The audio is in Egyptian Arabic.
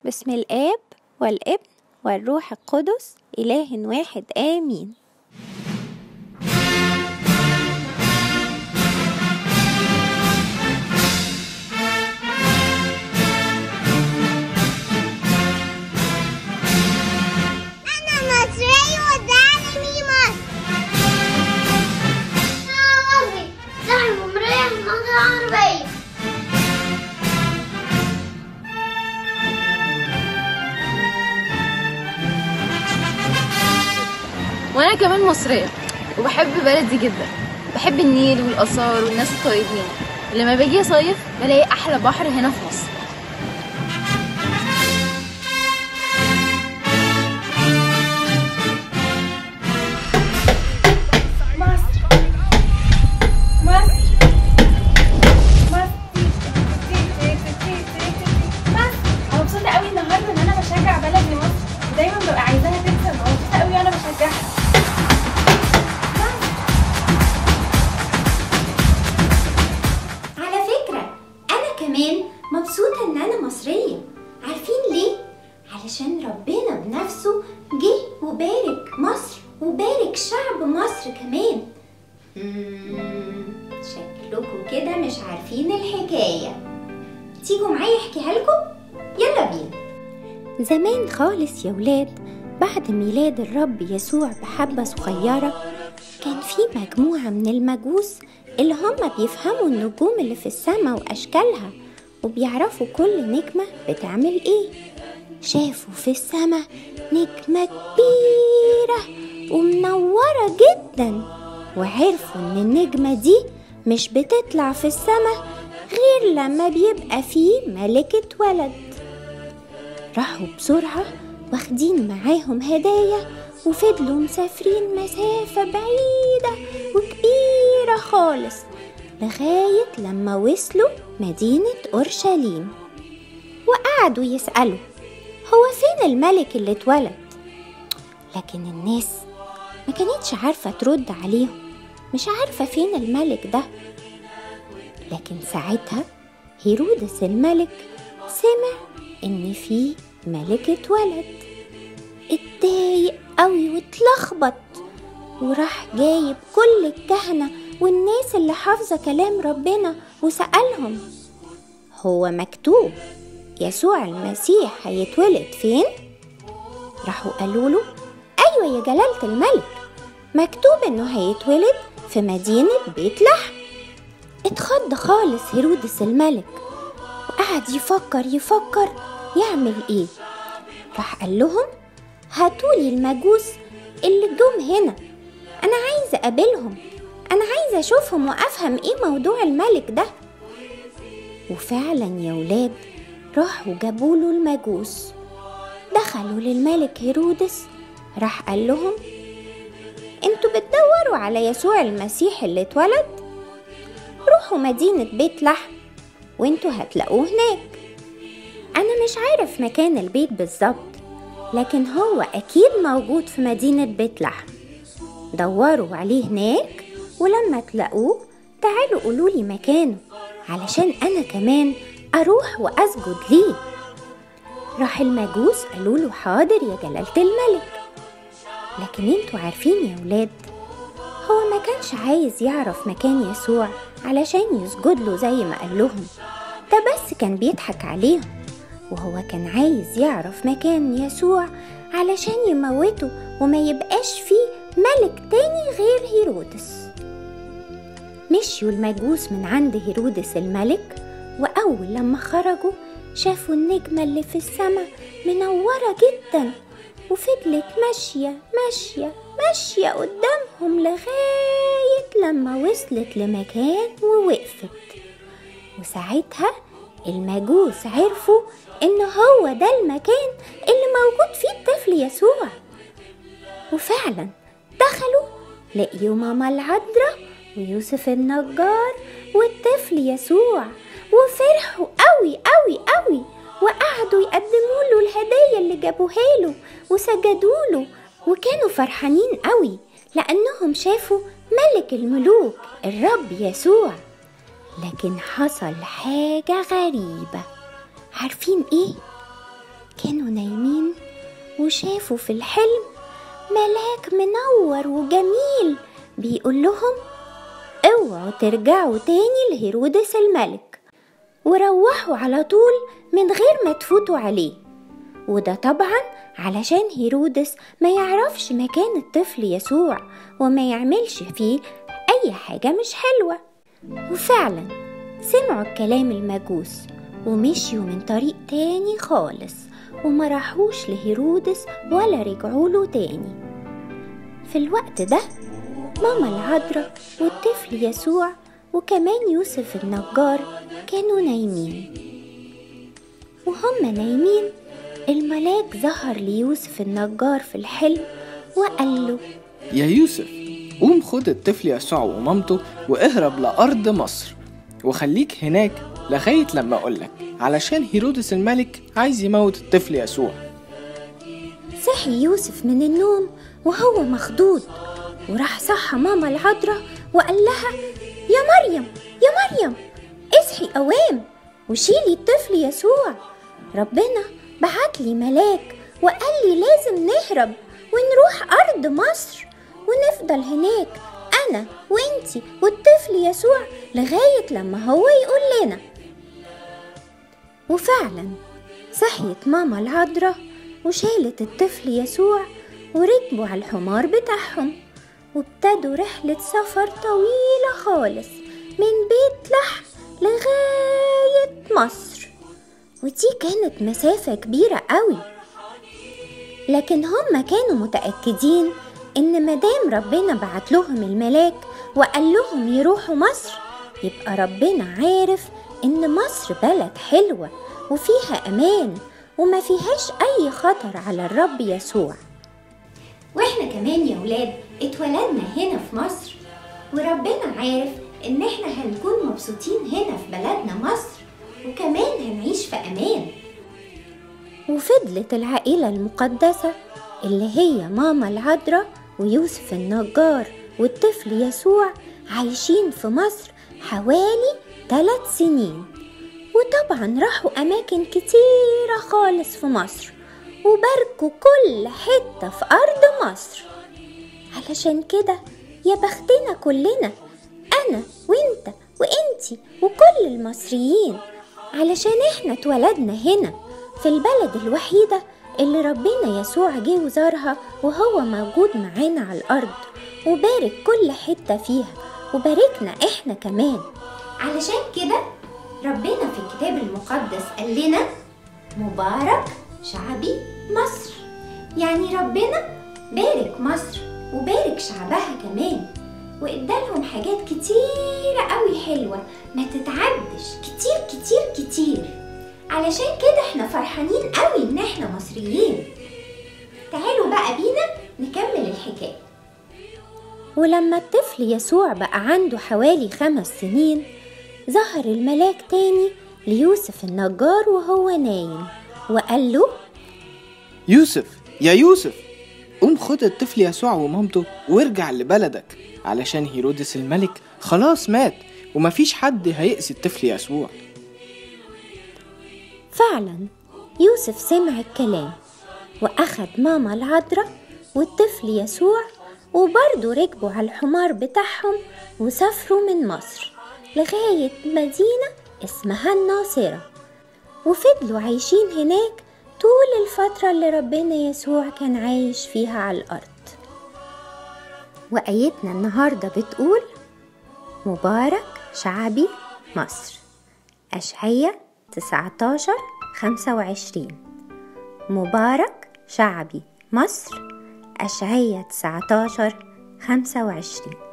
بسم الآب والابن والروح القدس إله واحد آمين أنا مصري وتعلمي مصر أنا مصري تعلم مريح مصر عربية وانا كمان مصريه وبحب بلدي جدا بحب النيل والاثار والناس الطيبين لما باجي اصيف بلاقي احلى بحر هنا في مصر مصر مصر مصر مصر انا مبسوطه قوي النهارده ان انا بشجع بلدي مصر ودايما ببقى عايزاها تكسب ببقى مبسوطه قوي وانا بشجعها على فكرة أنا كمان مبسوطة إن أنا مصرية عارفين ليه؟ علشان ربنا بنفسه جه وبارك مصر وبارك شعب مصر كمان مم، شكلكم كده مش عارفين الحكاية تيجوا معايا احكيها لكم يلا بينا زمان خالص يا ولاد بعد ميلاد الرب يسوع بحبة صغيرة كان في مجموعة من المجوس اللي هم بيفهموا النجوم اللي في السماء وأشكالها وبيعرفوا كل نجمة بتعمل إيه شافوا في السماء نجمة كبيرة ومنورة جدا وعرفوا إن النجمة دي مش بتطلع في السماء غير لما بيبقى فيه ملكة ولد راحوا بسرعة واخدين معاهم هدايا وفضلوا مسافرين مسافة بعيدة وكبيرة خالص لغاية لما وصلوا مدينة أورشليم وقعدوا يسألوا هو فين الملك اللي اتولد لكن الناس ما كانتش عارفة ترد عليهم مش عارفة فين الملك ده لكن ساعتها هيرودس الملك سمع إن في ملك اتولد اتضايق قوي واتلخبط وراح جايب كل الكهنة والناس اللي حافظة كلام ربنا وسألهم هو مكتوب يسوع المسيح هيتولد فين؟ راحوا قالوا له أيوة يا جلالة الملك مكتوب إنه هيتولد في مدينة بيت لحم اتخض خالص هيرودس الملك وقعد يفكر يفكر يعمل ايه راح قال لهم هاتولي المجوس اللي جم هنا انا عايزه اقابلهم انا عايزه اشوفهم وافهم ايه موضوع الملك ده وفعلا يا ولاد راحوا جابوله المجوس دخلوا للملك هيرودس راح قال لهم انتوا بتدوروا على يسوع المسيح اللي اتولد روحوا مدينة بيت لحم وانتوا هتلاقوه هناك أنا مش عارف مكان البيت بالظبط لكن هو أكيد موجود في مدينة بيت لحم دوروا عليه هناك ولما تلاقوه تعالوا قولولي مكانه علشان أنا كمان أروح وأسجد ليه راح المجوس قالوا له حاضر يا جلالة الملك لكن انتوا عارفين يا ولاد هو ما كانش عايز يعرف مكان يسوع علشان يسجد له زي ما قال لهم ده بس كان بيضحك عليهم وهو كان عايز يعرف مكان يسوع علشان يموته وما يبقاش فيه ملك تاني غير هيرودس مشيوا المجوس من عند هيرودس الملك وأول لما خرجوا شافوا النجمة اللي في السماء منورة جدا وفضلت ماشية ماشية ماشية قدامهم لغاية لما وصلت لمكان ووقفت وساعتها المجوس عرفوا إن هو ده المكان اللي موجود فيه الطفل يسوع وفعلا دخلوا لقيوا ماما العذراء ويوسف النجار والطفل يسوع وفرحوا قوي قوي قوي وقعدوا يقدموا له الهدايا اللي جابوها له وسجدوا له وكانوا فرحانين قوي لأنهم شافوا ملك الملوك الرب يسوع لكن حصل حاجة غريبة عارفين ايه؟ وشافوا في الحلم ملاك منور وجميل بيقول لهم اوعوا ترجعوا تاني لهيرودس الملك وروحوا على طول من غير ما تفوتوا عليه وده طبعا علشان هيرودس ما يعرفش مكان الطفل يسوع وما يعملش فيه أي حاجة مش حلوة وفعلا سمعوا الكلام المجوس ومشيوا من طريق تاني خالص وما راحوش لهيرودس ولا رجعوا له تاني في الوقت ده ماما العذراء والطفل يسوع وكمان يوسف النجار كانوا نايمين وهم نايمين الملاك ظهر ليوسف النجار في الحلم وقال له يا يوسف قوم خد الطفل يسوع ومامته واهرب لأرض مصر وخليك هناك لغاية لما أقولك علشان هيرودس الملك عايز يموت الطفل يسوع صحي يوسف من النوم وهو مخضوض وراح صحى ماما العذراء وقال لها يا مريم يا مريم اصحي قوام وشيلي الطفل يسوع ربنا بعت لي ملاك وقال لي لازم نهرب ونروح أرض مصر ونفضل هناك أنا وإنتي والطفل يسوع لغاية لما هو يقول لنا وفعلا صحيت ماما العذراء وشالت الطفل يسوع وركبوا على الحمار بتاعهم وابتدوا رحلة سفر طويلة خالص من بيت لحم لغاية مصر ودي كانت مسافة كبيرة قوي لكن هم كانوا متأكدين إن مدام ربنا بعت لهم الملاك وقال لهم يروحوا مصر يبقى ربنا عارف إن مصر بلد حلوة وفيها أمان وما فيهاش أي خطر على الرب يسوع واحنا كمان يا ولاد اتولدنا هنا في مصر وربنا عارف ان احنا هنكون مبسوطين هنا في بلدنا مصر وكمان هنعيش في امان وفضلت العائلة المقدسة اللي هي ماما العذراء ويوسف النجار والطفل يسوع عايشين في مصر حوالي ثلاث سنين وطبعا راحوا أماكن كتيرة خالص في مصر وباركوا كل حتة في أرض مصر علشان كده يا بختنا كلنا أنا وإنت وإنتي وكل المصريين علشان إحنا اتولدنا هنا في البلد الوحيدة اللي ربنا يسوع جه وزارها وهو موجود معانا على الأرض وبارك كل حتة فيها وباركنا إحنا كمان علشان كده ربنا في الكتاب المقدس قال لنا مبارك شعبي مصر يعني ربنا بارك مصر وبارك شعبها كمان وادالهم حاجات كتيرة قوي حلوة ما تتعدش كتير كتير كتير علشان كده احنا فرحانين قوي ان احنا مصريين تعالوا بقى بينا نكمل الحكاية ولما الطفل يسوع بقى عنده حوالي خمس سنين ظهر الملاك تاني ليوسف النجار وهو نايم وقال له يوسف يا يوسف قوم خد الطفل يسوع ومامته وارجع لبلدك علشان هيرودس الملك خلاص مات ومفيش حد هيأذي الطفل يسوع فعلا يوسف سمع الكلام وأخد ماما العذراء والطفل يسوع وبرضه ركبوا على الحمار بتاعهم وسافروا من مصر لغاية مدينة اسمها الناصرة وفضلوا عايشين هناك طول الفترة اللي ربنا يسوع كان عايش فيها على الأرض وآيتنا النهاردة بتقول مبارك شعبي مصر أشعية 19 25 مبارك شعبي مصر أشعية 19 25